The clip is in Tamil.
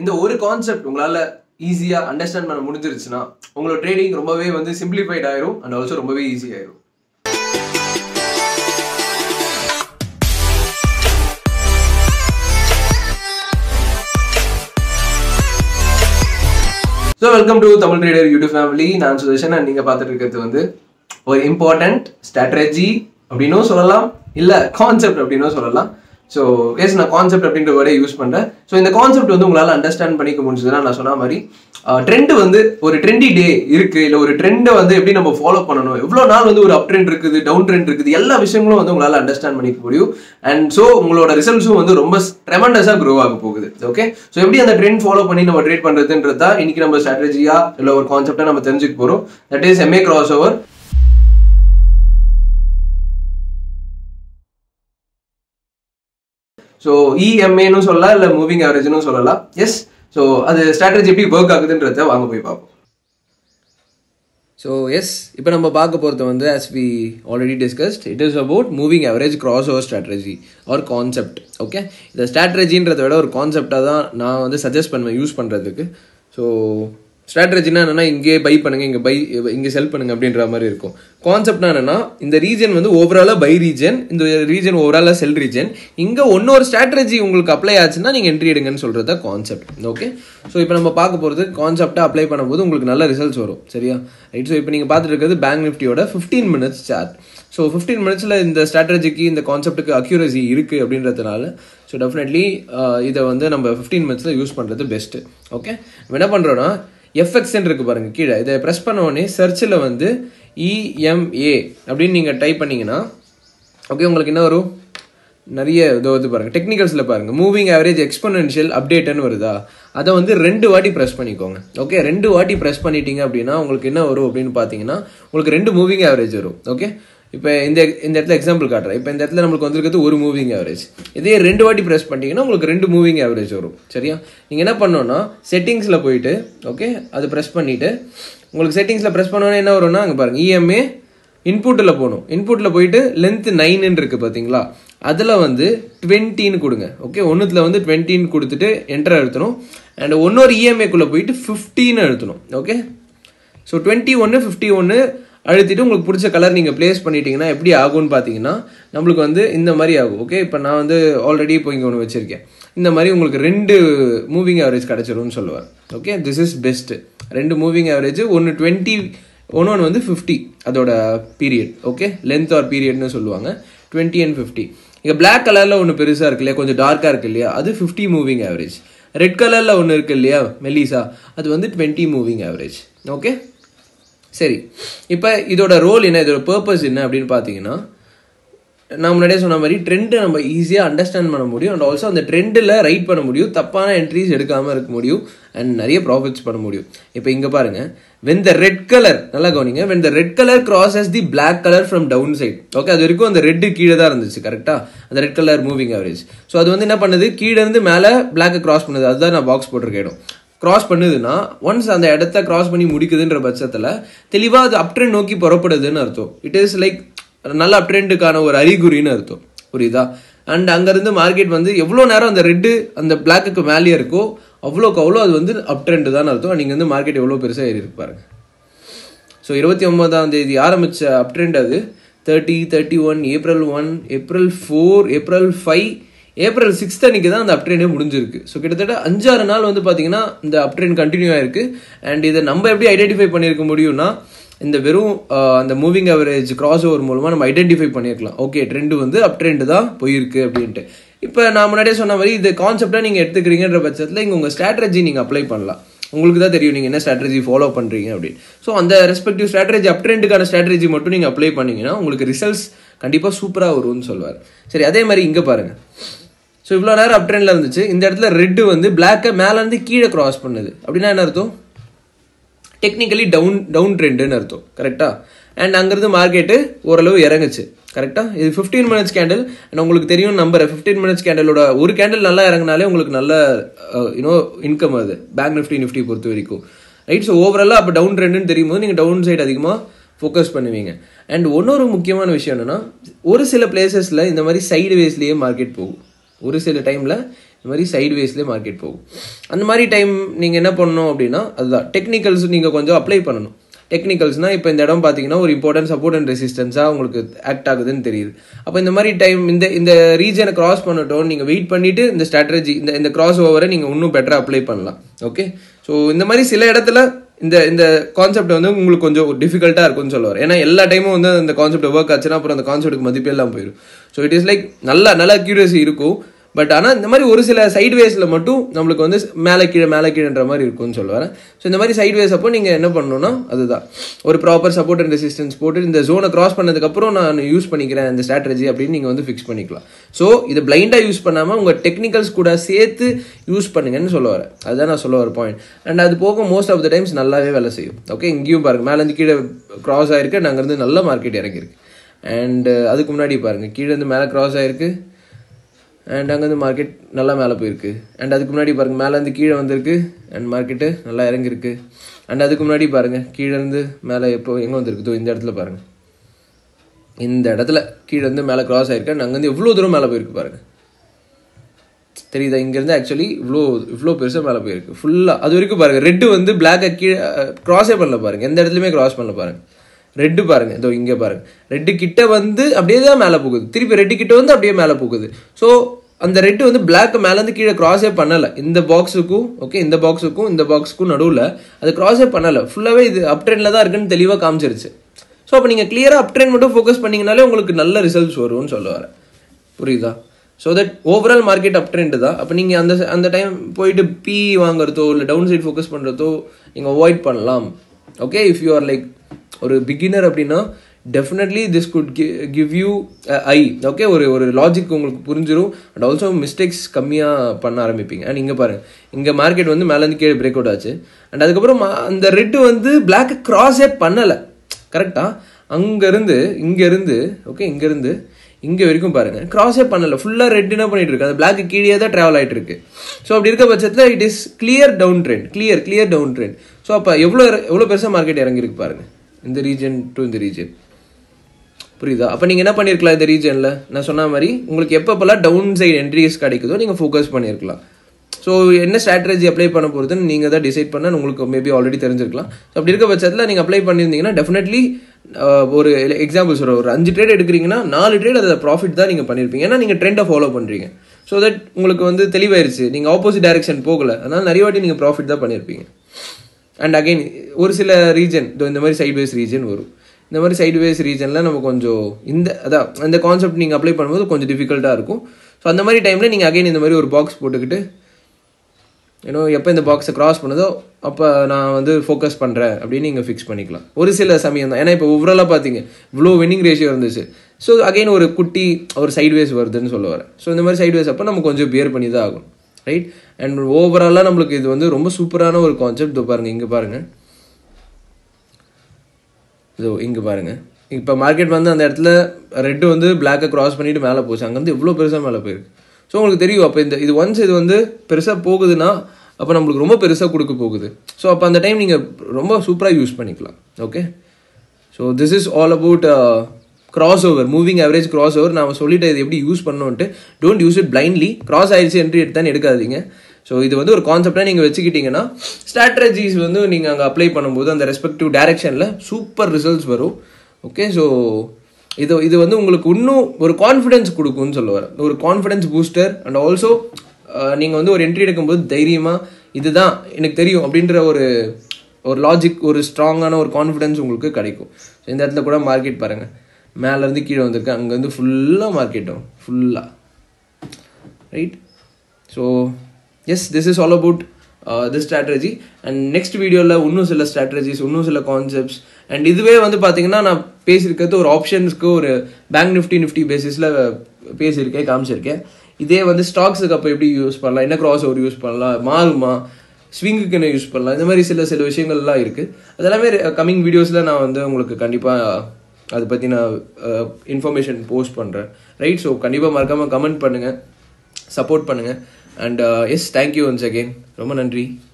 இந்த ஒரு கான்செப்ட் உங்களால் ஈஸியாக அண்டர்ஸ்டாண்ட் பண்ண முடிஞ்சிருச்சுன்னா உங்களோட ட்ரேடிங் ரொம்பவே வந்து சிம்பிளிஃபைட் ஆயிரும் அண்ட் ஆல்சோ ரொம்பவே ஈஸி ஆயிரும் so welcome to Tamil trader YouTube family நான் சுதர்ஷன் அண்ட் நீங்கள் பார்த்துட்டு இருக்கிறது வந்து ஒரு இம்பார்ட்டண்ட் ஸ்ட்ராட்டஜி அப்படின்னும் சொல்லலாம் இல்லை கான்செப்ட் அப்படின்னும் சொல்லலாம் ஸோ எஸ் நான் கான்செப்ட் அப்படின்ற வேர்டை யூஸ் பண்ணுறேன் ஸோ இந்த கான்செப்ட் வந்து உங்களால் அண்டர்ஸ்டாண்ட் பண்ணிக்க முடிஞ்சதுன்னா நான் சொன்ன மாதிரி ட்ரெண்ட் வந்து ஒரு ட்ரெண்டி டே இருக்குது இல்லை ஒரு ட்ரெண்டை வந்து எப்படி நம்ம ஃபாலோ பண்ணணும் எவ்வளோ நாள் வந்து ஒரு அப் ட்ரெண்ட் இருக்குது டவுன் ட்ரெண்ட் இருக்குது எல்லா விஷயங்களும் வந்து உங்களால் அண்டர்ஸ்டாண்ட் பண்ணிக்க முடியும் அண்ட் ஸோ உங்களோட ரிசல்ட்ஸும் வந்து ரொம்ப ட்ரெமண்டஸாக க்ரோ ஆக போகுது ஓகே ஸோ எப்படி அந்த ட்ரெண்ட் ஃபாலோ பண்ணி நம்ம ட்ரேட் பண்ணுறதுன்றது தான் இன்னைக்கு நம்ம ஸ்ட்ராட்டஜியா இல்லை ஒரு கான்செப்டாக நம்ம தெரிஞ்சுக்க போகிறோம் that is MA cross over so இஎம்ஏன்னு சொல்லலாம் இல்லை மூவிங் ஆவரேஜ்னு சொல்லலாம் எஸ் ஸோ அது ஸ்ட்ராட்டஜி எப்படி ஒர்க் ஆகுதுன்றத வாங்க போய் பார்ப்போம் ஸோ எஸ் இப்போ நம்ம பார்க்க போகிறது வந்து as we already discussed it is about moving average cross over strategy or concept okay இந்த ஸ்ட்ராட்டஜின்றத விட ஒரு கான்செப்டாக தான் நான் வந்து சஜஸ்ட் பண்ணுவேன் யூஸ் பண்ணுறதுக்கு ஸோ ஸ்ட்ராட்டஜினா என்னன்னா இங்கே பை பண்ணுங்க இங்கே பை இங்கே செல் பண்ணுங்க அப்படின்ற மாதிரி இருக்கும் கான்செப்ட்னா என்னன்னா இந்த ரீஜன் வந்து ஓவராலாக பை ரீஜன் இந்த ரீஜன் ஓவராலாக செல் ரீஜன் இங்கே ஒன்னொரு ஸ்ட்ராட்டஜி உங்களுக்கு அப்ளை ஆச்சுன்னா நீங்கள் என்ட்ரி எடுங்கன்னு சொல்கிறது கான்செப்ட் ஓகே ஸோ இப்போ நம்ம பார்க்க போகிறது கான்செப்டாக அப்ளை பண்ணும்போது உங்களுக்கு நல்ல ரிசல்ட்ஸ் வரும் சரியா ரைட் ஸோ இப்போ நீங்கள் பார்த்துட்டு இருக்கிறது பேங்க் நிஃப்டியோட fifteen minutes chart so fifteen மினிட்ஸில் இந்த ஸ்ட்ராட்டஜிக்கு இந்த கான்செப்ட்டுக்கு அக்யூரசி இருக்குது அப்படின்றதுனால ஸோ டெஃபினெட்லி இதை வந்து நம்ம ஃபிஃப்டீன் மினிட்ஸில் யூஸ் பண்ணுறது பெஸ்ட்டு ஓகே என்ன பண்ணுறோன்னா எஃப்எக்ஸ்ன்னு இருக்கு பாருங்க கீழே இதை ப்ரெஸ் பண்ண உடனே சர்ச்சில் வந்து இஎம்ஏ அப்படின்னு நீங்கள் டைப் பண்ணீங்கன்னா ஓகே உங்களுக்கு என்ன வரும் நிறைய இதோ வந்து பாருங்க டெக்னிக்கல்ஸில் பாருங்க மூவிங் ஆவரேஜ் எக்ஸ்பொனென்ஷியல் அப்டேட்னு வருதா அதை வந்து ரெண்டு வாட்டி ப்ரெஸ் பண்ணிக்கோங்க ஓகே ரெண்டு வாட்டி ப்ரெஸ் பண்ணிட்டீங்க அப்படின்னா உங்களுக்கு என்ன வரும் அப்படின்னு பார்த்தீங்கன்னா உங்களுக்கு ரெண்டு மூவிங் ஆவரேஜ் வரும் ஓகே இப்போ இந்த இந்த இடத்துல எக்ஸாம்பிள் காட்டுறேன் இப்போ இந்த இடத்துல நம்மளுக்கு வந்திருக்கிறது ஒரு மூவிங் ஆவரேஜ் இதே ரெண்டு வாட்டி ப்ரெஸ் பண்ணிட்டீங்கன்னா உங்களுக்கு ரெண்டு மூவிங் ஆவரேஜ் வரும் சரியா நீங்கள் என்ன பண்ணணும்னா செட்டிங்ஸில் போயிட்டு ஓகே அது ப்ரெஸ் பண்ணிவிட்டு உங்களுக்கு செட்டிங்ஸில் ப்ரெஸ் பண்ணோன்னே என்ன வரும்னா அங்கே பாருங்கள் இஎம்ஏ இன்புட்டில் போகணும் இன்புட்டில் போயிட்டு லென்த் நைனுன்னு இருக்குது பார்த்தீங்களா அதில் வந்து டுவெண்ட்டின்னு கொடுங்க ஓகே ஒன்றுத்தில் வந்து டுவெண்ட்டின்னு கொடுத்துட்டு என்டர் அழுத்தணும் அண்ட் ஒன்னொரு இஎம்ஏக்குள்ளே போயிட்டு ஃபிஃப்டின்னு அழுத்தணும் ஓகே ஸோ டுவெண்ட்டி ஒன்று ஃபிஃப்டி ஒன்று அழுத்திட்டு உங்களுக்கு பிடிச்ச கலர் நீங்கள் ப்ளேஸ் பண்ணிட்டீங்கன்னா எப்படி ஆகும்னு பார்த்தீங்கன்னா நம்மளுக்கு வந்து இந்த மாதிரி ஆகும் ஓகே இப்போ நான் வந்து ஆல்ரெடி இப்போ இங்கே ஒன்று வச்சுருக்கேன் இந்த மாதிரி உங்களுக்கு ரெண்டு மூவிங் ஆவரேஜ் கிடச்சிரும்னு சொல்லுவார் ஓகே திஸ் இஸ் பெஸ்ட்டு ரெண்டு மூவிங் ஆவரேஜ் ஒன்று டுவெண்ட்டி ஒன்று ஒன்று வந்து ஃபிஃப்டி அதோட பீரியட் ஓகே லென்த் ஆர் பீரியட்னு சொல்லுவாங்க டுவெண்ட்டி அண்ட் ஃபிஃப்டி இங்கே பிளாக் கலரில் ஒன்று பெருசாக இருக்கு இல்லையா கொஞ்சம் டார்க்காக இருக்கு இல்லையா அது ஃபிஃப்டி மூவிங் ஆவரேஜ் ரெட் கலரில் ஒன்று இருக்கு இல்லையா மெலிசா அது வந்து டுவெண்ட்டி மூவிங் ஆவரேஜ் ஓகே சரி இப்போ இதோட ரோல் என்ன இதோட பர்பஸ் என்ன அப்படின்னு பார்த்தீங்கன்னா நான் முன்னாடியே சொன்ன மாதிரி ட்ரெண்டை நம்ம ஈஸியாக அண்டர்ஸ்டாண்ட் பண்ண முடியும் அண்ட் ஆல்சோ அந்த ட்ரெண்டில் ரைட் பண்ண முடியும் தப்பான என்ட்ரிஸ் எடுக்காமல் இருக்க முடியும் அண்ட் நிறைய ப்ராஃபிட்ஸ் பண்ண முடியும் இப்போ இங்கே பாருங்க வென் த ரெட் கலர் நல்லா கவனிங்க when the red colour crosses the black colour from down side okay அது வரைக்கும் அந்த ரெட்டு கீழே தான் இருந்துச்சு கரெக்டாக அந்த red colour moving average so அது வந்து என்ன பண்ணுது கீழே இருந்து மேலே பிளாக்கை கிராஸ் பண்ணுது அதுதான் நான் பாக்ஸ் போட்டிருக்க இடம் கிராஸ் பண்ணுதுன்னா ஒன்ஸ் அந்த இடத்த கிராஸ் பண்ணி முடிக்குதுன்ற பட்சத்தில் தெளிவாக அது அப் ட்ரெண்ட் நோக்கி புறப்படுதுன்னு அர்த்தம் இட் இஸ் லைக் நல்ல அப் ட்ரெண்டுக்கான ஒரு அறிகுறின்னு அர்த்தம் புரியுதா அண்ட் அங்கேருந்து மார்க்கெட் வந்து எவ்வளோ நேரம் அந்த ரெட்டு அந்த பிளாக்குக்கு மேலேயே இருக்கோ அவ்வளோக்கு அவ்வளோ அது வந்து அப் ட்ரெண்டு தான் அர்த்தம் நீங்கள் வந்து மார்க்கெட் எவ்வளோ பெருசாக ஏறி பாருங்க ஸோ இருபத்தி ஒன்பதாம் தேதி ஆரம்பித்த அப் ட்ரெண்ட் அது thirty thirty one April one April four April five April sixth அன்னைக்கு தான் அந்த அப்ட்ரெண்டே முடிஞ்சிருக்கு ஸோ கிட்டத்தட்ட அஞ்சாறு நாள் வந்து பார்த்தீங்கன்னா இந்த அப்ட்ரெண்ட் கண்டினியூ ஆயிருக்கு அண்ட் இதை நம்ம எப்படி ஐடென்டிஃபை பண்ணியிருக்க முடியும்னா இந்த வெறும் அந்த மூவிங் அவரேஜ் கிராஸ் ஓவர் மூலமாக நம்ம ஐடென்டிஃபை பண்ணியிருக்கலாம் ஓகே ட்ரெண்டு வந்து அப் ட்ரெண்டு தான் போயிருக்கு அப்படின்ட்டு இப்போ நான் முன்னாடியே சொன்ன மாதிரி இது கான்செப்டாக நீங்கள் எடுத்துக்கிறீங்கன்ற பட்சத்தில் இங்கே உங்கள் ஸ்ட்ராட்டஜி நீங்கள் அப்ளை பண்ணலாம் உங்களுக்கு தான் தெரியும் நீங்கள் என்ன ஸ்ட்ராட்டஜி ஃபாலோ பண்ணுறீங்க அப்படின்னு ஸோ அந்த ரெஸ்பெக்டிவ் ஸ்ட்ராட்டஜி அப் ட்ரெண்டுக்கான ஸ்ட்ராட்டஜி மட்டும் நீங்கள் அப்ளை பண்ணீங்கன்னா உங்களுக்கு ரிசல்ட்ஸ் கண்டிப்பாக சூப்பராக வரும்னு சொல்லுவார் சரி அதே மாதிரி இங்கே பாருங்கள் ஸோ இவ்வளோ நேரம் அப் ட்ரெண்டில் இருந்துச்சு இந்த இடத்துல ரெட்டு வந்து பிளாக்கை மேலேருந்து கீழே கிராஸ் பண்ணுது அப்படின்னா என்ன அர்த்தம் டெக்னிக்கலி டவுன் டவுன் ட்ரெண்டுன்னு அர்த்தம் கரெக்டாக அண்ட் அங்கேருந்து மார்க்கெட்டு ஓரளவு இறங்குச்சு கரெக்டாக இது ஃபிஃப்டீன் மினிட்ஸ் கேண்டில் அண்ட் உங்களுக்கு தெரியும் நம்பர் ஃபிஃப்டீன் மினிட்ஸ் கேண்டலோட ஒரு கேண்டில் நல்லா இறங்கினாலே உங்களுக்கு நல்ல யூனோ இன்கம் அது பேங்க் நிஃப்டி நிஃப்டி பொறுத்த வரைக்கும் ரைட் ஸோ ஓவராலாக அப்போ டவுன் ட்ரெண்டுன்னு தெரியும் போது நீங்கள் டவுன் சைடு அதிகமாக ஃபோக்கஸ் பண்ணுவீங்க அண்ட் இன்னொரு முக்கியமான விஷயம் என்னென்னா ஒரு சில பிளேசஸில் இந்த மாதிரி சைடு வேஸ்லேயே மார்க்கெட் போகும் ஒரு சில டைமில் இந்த மாதிரி சைட்வேஸ்லேயே மார்க்கெட் போகும் அந்த மாதிரி டைம் நீங்கள் என்ன பண்ணணும் அப்படின்னா அதுதான் டெக்னிக்கல்ஸ் நீங்கள் கொஞ்சம் அப்ளை பண்ணணும் டெக்னிக்கல்ஸ்னால் இப்போ இந்த இடம் பார்த்தீங்கன்னா ஒரு இம்பார்ட்டன்ட் சப்போர்ட் அண்ட் ரெசிஸ்டன்ஸாக உங்களுக்கு ஆக்ட் ஆகுதுன்னு தெரியுது அப்போ இந்த மாதிரி டைம் இந்த இந்த ரீஜனை கிராஸ் பண்ணட்டும் நீங்கள் வெயிட் பண்ணிவிட்டு இந்த ஸ்ட்ராட்டஜி இந்த இந்த கிராஸ் ஓவரை நீங்கள் இன்னும் பெட்டராக அப்ளை பண்ணலாம் ஓகே ஸோ இந்த மாதிரி சில இடத்துல இந்த இந்த கான்செப்ட் வந்து உங்களுக்கு கொஞ்சம் டிஃபிகல்ட்டாக இருக்கும்னு சொல்லுவார் ஏன்னா எல்லா டைமும் வந்து அந்த கான்செப்ட் ஒர்க் ஆச்சுன்னா அப்புறம் அந்த கான்செப்ட்டுக்கு மதிப்பே எல்லாம் போயிடும் ஸோ இட் இஸ் லைக் நல்ல நல்ல அக்யூரசி இருக்கும் பட் ஆனால் இந்த மாதிரி ஒரு சில சைட்வேஸில் மட்டும் நம்மளுக்கு வந்து மேலே கீழே மேலே கீழேன்ற மாதிரி இருக்கும்னு சொல்லுவார் ஸோ இந்த மாதிரி சைட்வேஸ் அப்போ நீங்கள் என்ன பண்ணணும்னா அதுதான் ஒரு ப்ராப்பர் சப்போர்ட் அண்ட் ரெசிஸ்டன்ஸ் போட்டு இந்த ஜோனை கிராஸ் பண்ணதுக்கப்புறம் நான் யூஸ் பண்ணிக்கிறேன் இந்த ஸ்ட்ராட்டஜி அப்படின்னு நீங்கள் வந்து ஃபிக்ஸ் பண்ணிக்கலாம் ஸோ இது பிளைண்டாக யூஸ் பண்ணாமல் உங்கள் டெக்னிக்கல்ஸ் கூட சேர்த்து யூஸ் பண்ணுங்கன்னு சொல்ல வரேன் அதுதான் நான் சொல்ல வர பாயிண்ட் அண்ட் அது போக மோஸ்ட் ஆஃப் த டைம்ஸ் நல்லாவே வேலை செய்யும் ஓகே இங்கேயும் பாருங்கள் மேலேருந்து கீழே கிராஸ் ஆயிருக்கு நாங்கள் இருந்து நல்ல மார்க்கெட் இறங்கியிருக்கு அண்ட் அதுக்கு முன்னாடி பாருங்கள் கீழே இருந்து மேலே கிராஸ் ஆயிருக்கு அண்ட் அங்கேருந்து மார்க்கெட் நல்லா மேலே போயிருக்கு அண்ட் அதுக்கு முன்னாடி பாருங்கள் மேலேருந்து கீழே வந்திருக்கு அண்ட் மார்க்கெட்டு நல்லா இறங்கியிருக்கு அண்ட் அதுக்கு முன்னாடி பாருங்கள் கீழேருந்து மேலே எப்போ எங்கே வந்திருக்கு தோ இந்த இடத்துல பாருங்கள் இந்த இடத்துல கீழே இருந்து மேலே கிராஸ் ஆயிருக்கு அண்ட் அங்கேருந்து எவ்வளோ தூரம் மேலே போயிருக்கு பாருங்கள் தெரியுதா இங்கேருந்து ஆக்சுவலி இவ்வளோ இவ்வளோ பெருசாக மேலே போயிருக்கு ஃபுல்லாக அது வரைக்கும் பாருங்கள் ரெட்டு வந்து பிளாக்கை கீழே க்ராஸே பண்ணல பாருங்கள் எந்த இடத்துலையுமே க்ராஸ் பண்ணல பாருங்கள் ரெட்டு பாருங்க இதோ இங்கே பாருங்க ரெட்டு கிட்ட வந்து அப்படியே தான் மேலே போகுது திருப்பி ரெட்டு கிட்ட வந்து அப்படியே மேலே போகுது ஸோ அந்த ரெட்டு வந்து பிளாக் மேலேருந்து கீழே கிராஸே பண்ணலை இந்த பாக்ஸுக்கும் ஓகே இந்த பாக்ஸுக்கும் இந்த பாக்ஸுக்கும் நடுவில் அது கிராஸே பண்ணலை ஃபுல்லாகவே இது அப் ட்ரெண்டில் தான் இருக்குன்னு தெளிவாக காமிச்சிருச்சு ஸோ அப்போ நீங்கள் கிளியராக அப் ட்ரெண்ட் மட்டும் ஃபோக்கஸ் பண்ணிங்கனாலே உங்களுக்கு நல்ல ரிசல்ட்ஸ் வரும்னு சொல்ல வரேன் புரியுதா so that overall market up trend தான் அப்போ நீங்கள் அந்த அந்த டைம் போயிட்டு பி வாங்குறதோ இல்லை டவுன் சைட் ஃபோக்கஸ் பண்ணுறதோ நீங்கள் அவாய்ட் பண்ணலாம் okay if you are like ஒரு பிகினர் அப்படின்னா definitely this good give you I okay ஒரு ஒரு லாஜிக் உங்களுக்கு புரிஞ்சிடும் அண்ட் ஆல்சோ மிஸ்டேக்ஸ் கம்மியாக பண்ண ஆரம்பிப்பீங்க அண்ட் இங்கே பாருங்கள் இங்கே மார்க்கெட் வந்து மேலேருந்து கீழே பிரேக் அவுட் ஆச்சு அண்ட் அதுக்கப்புறம் அந்த ரெட்டு வந்து பிளாக் கிராஸே பண்ணலை கரெக்டாக அங்கேருந்து இங்கேருந்து ஓகே இங்கேருந்து இங்கே வரைக்கும் பாருங்கள் கிராஸே பண்ணலை ஃபுல்லாக ரெட் என்ன பண்ணிட்டு இருக்கு அந்த பிளாக் கீழே தான் ட்ராவல் ஆகிட்டு இருக்கு ஸோ அப்படி இருக்க பட்சத்தில் it is clear down trend clear clear down trend so அப்போ எவ்வளோ எவ்வளோ பெருசாக மார்க்கெட் இறங்கியிருக்கு பாருங்கள் இந்த ரீஜன் டு இந்த ரீஜன் புரியுதா அப்போ நீங்கள் என்ன பண்ணியிருக்கலாம் இந்த ரீஜனில் நான் சொன்ன மாதிரி உங்களுக்கு எப்பப்பெல்லாம் டவுன் சைடு என்ட்ரிஸ் கிடைக்குதோ நீங்கள் ஃபோக்கஸ் பண்ணியிருக்கலாம் ஸோ என்ன ஸ்ட்ராட்டஜி அப்ளை பண்ண போகிறதுன்னு நீங்கள் தான் டிசைட் பண்ணால் உங்களுக்கு மேபி ஆல்ரெடி தெரிஞ்சிருக்கலாம் ஸோ அப்படி இருக்க பட்சத்தில் நீங்கள் அப்ளை பண்ணியிருந்தீங்கன்னா டெஃபினெட்லி ஒரு எக்ஸாம்பிள் சொல்கிற ஒரு அஞ்சு ட்ரேட் எடுக்கிறீங்கன்னா நாலு ட்ரேட் அதை ப்ராஃபிட் தான் நீங்கள் பண்ணியிருப்பீங்க ஏன்னா நீங்கள் ட்ரெண்டை ஃபாலோ பண்ணுறீங்க ஸோ தட் உங்களுக்கு வந்து தெளிவாயிருச்சு நீங்கள் ஆப்போசிட் டைரக்ஷன் போகல அதனால் நிறைய வாட்டி நீங்கள் ப்ராஃபிட் தான் பண்ணியிருப்பீங்க அண்ட் அகைன் ஒரு சில ரீஜன் இந்த மாதிரி சைட்வேஸ் ரீஜன் வரும் இந்த மாதிரி சைட்வேஸ் ரீஜனில் நம்ம கொஞ்சம் இந்த அதான் அந்த கான்செப்ட் நீங்கள் அப்ளை பண்ணும்போது கொஞ்சம் டிஃபிகல்ட்டாக இருக்கும் ஸோ அந்த மாதிரி டைமில் நீங்கள் அகைன் இந்த மாதிரி ஒரு பாக்ஸ் போட்டுக்கிட்டு ஏன்னோ எப்போ இந்த பாக்ஸை கிராஸ் பண்ணுதோ அப்போ நான் வந்து ஃபோக்கஸ் பண்ணுறேன் அப்படின்னு நீங்கள் ஃபிக்ஸ் பண்ணிக்கலாம் ஒரு சில சமயம் தான் ஏன்னா இப்போ ஓவராலாக பார்த்தீங்க இவ்வளோ வின்னிங் ரேஷியோ இருந்துச்சு ஸோ அகைன் ஒரு குட்டி ஒரு சைட்வேஸ் வருதுன்னு சொல்ல வரேன் ஸோ இந்த மாதிரி சைட்வேஸ் அப்போ நம்ம கொஞ்சம் பியர் பண்ணி தான் ஆகும் ரைட் அண்ட் ஓவராலாக நம்மளுக்கு இது வந்து ரொம்ப சூப்பரான ஒரு கான்செப்ட் இதோ பாருங்கள் இங்கே பாருங்கள் இதோ இங்கே பாருங்கள் இப்போ மார்க்கெட் வந்து அந்த இடத்துல ரெட்டு வந்து பிளாக்கை கிராஸ் பண்ணிட்டு மேலே போச்சு அங்கேருந்து எவ்வளோ பெருசாக மேலே போயிருக்கு ஸோ உங்களுக்கு தெரியும் அப்போ இந்த இது ஒன்ஸ் இது வந்து பெருசாக போகுதுன்னா அப்போ நம்மளுக்கு ரொம்ப பெருசாக கொடுக்க போகுது ஸோ அப்போ அந்த டைம் நீங்கள் ரொம்ப சூப்பராக யூஸ் பண்ணிக்கலாம் okay so this is all about cross over moving average cross over நான் சொல்லிட்டேன் இது எப்படி யூஸ் பண்ணோன்ட்டு don't use it blindly cross ஆயிடுச்சு என்ட்ரி எடுத்தான்னு எடுக்காதீங்க ஸோ இது வந்து ஒரு கான்செப்டாக நீங்கள் வச்சுக்கிட்டீங்கன்னா ஸ்ட்ராட்டஜிஸ் வந்து நீங்கள் அங்கே அப்ளை பண்ணும்போது அந்த ரெஸ்பெக்டிவ் டைரக்ஷனில் சூப்பர் ரிசல்ட்ஸ் வரும் ஓகே ஸோ இது இது வந்து உங்களுக்கு இன்னும் ஒரு கான்ஃபிடென்ஸ் கொடுக்கும்னு சொல்ல வரேன் ஒரு கான்ஃபிடென்ஸ் பூஸ்டர் அண்ட் ஆல்சோ நீங்கள் வந்து ஒரு என்ட்ரி எடுக்கும்போது தைரியமாக இதுதான் எனக்கு தெரியும் அப்படின்ற ஒரு ஒரு லாஜிக் ஒரு ஸ்ட்ராங்கான ஒரு கான்ஃபிடென்ஸ் உங்களுக்கு கிடைக்கும் ஸோ இந்த இடத்துல கூட மார்க்கெட் பாருங்கள் மேலேருந்து கீழே வந்திருக்கு அங்கேருந்து ஃபுல்லாக மார்க்கெட்டும் ஃபுல்லாக right so yes this is all about this strategy and next வீடியோவில் இன்னும் சில ஸ்ட்ராட்டஜிஸ் இன்னும் சில கான்செப்ட்ஸ் அண்ட் இதுவே வந்து பார்த்தீங்கன்னா நான் பேசியிருக்கிறது ஒரு ஆப்ஷன்ஸ்க்கு ஒரு பேங்க் நிஃப்டி நிஃப்டி பேசிஸில் பேசியிருக்கேன் காமிச்சிருக்கேன் இதே வந்து ஸ்டாக்ஸுக்கு அப்போ எப்படி யூஸ் பண்ணலாம் என்ன கிராஸ் ஓவர் யூஸ் பண்ணலாம் மாறுமா ஸ்விங்குக்கு என்ன யூஸ் பண்ணலாம் இந்த மாதிரி சில சில விஷயங்கள்லாம் இருக்குது அதெல்லாமே கம்மிங் வீடியோஸில் நான் வந்து உங்களுக்கு கண்டிப்பாக அதை பற்றி நான் இன்ஃபர்மேஷன் போஸ்ட் பண்ணுறேன் ரைட் ஸோ கண்டிப்பாக மறக்காமல் கமெண்ட் பண்ணுங்கள் சப்போர்ட் பண்ணுங்கள் and yes thank you once again ரொம்ப நன்றி